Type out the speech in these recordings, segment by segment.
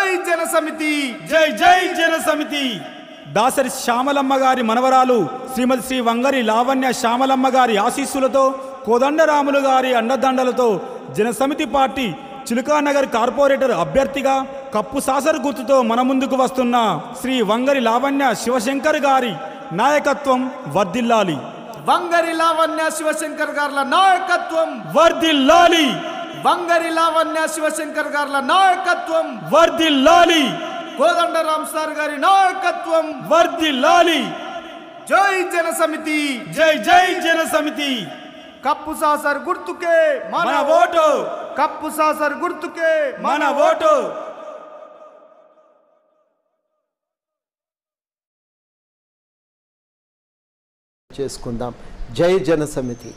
జన సమితి జై జై జన సమితి దాసరి శ్యామలమ్మ గారి మనవరాలు శ్రీమతి శ్రీ వంగరి లావణ్య శ్యామలమ్మ గారి ఆశీస్సులతో కోదండరాములు గారి అండదండలతో జనసమితి పార్టీ చిలుకానగర్ కార్పొరేటర్ అభ్యర్థిగా కప్పు సాసరు గుర్తుతో మన ముందుకు వస్తున్న శ్రీ వంగరి లావణ్య శివశంకర్ గారి నాయకత్వం వర్ధిల్లాలి వంగరి లావణ్య శివశంకర్ గార్ల నాయకత్వం వర్ధిల్లాలి వంగరి లావణ్య శివశంకర్ గార్ల నాయకత్వం వర్ధిల్లాలి కోదండరామ్ సార్ గారి నాయకత్వం వర్ధిల్లాలి జై జన సమితి జై జై జన సమితి కప్పు సాసర్ గుర్తుకే మన ఓటు కప్పు సాసర్ గుర్తుకే మన ఓటు చేసుకుందాం జై జన సమితి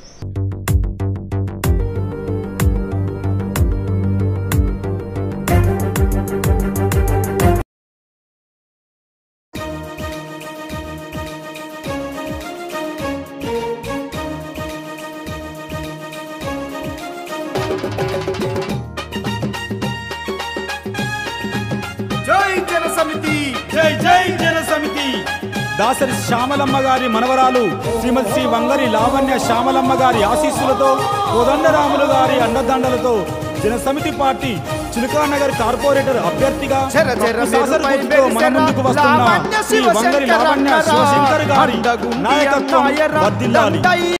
జై జన సమితి జై జై జన సమితి దాసరి శ్యామలమ్మ గారి మనవరాలు శ్రీమతి శ్రీ వంగరి లావణ్య శ్యామలమ్మ గారి ఆశీస్సులతో కోదండరాములు గారి అండదండలతో జనసమితి పార్టీ చిలుకానగర్ కార్పొరేటర్ అభ్యర్థిగా చెర చెర కప్పు సాసర్ మెరుపై గుర్తుతో మన వెలిసెరా ముందుకు వస్తున్న లావణ్య శ్రీ వంగరి శివశంకర లావణ్య అంటారా? శివశంకర్ గారి అండగుండి నాయకత్వం అన్నాయరా వర్ధిల్లాలి దండై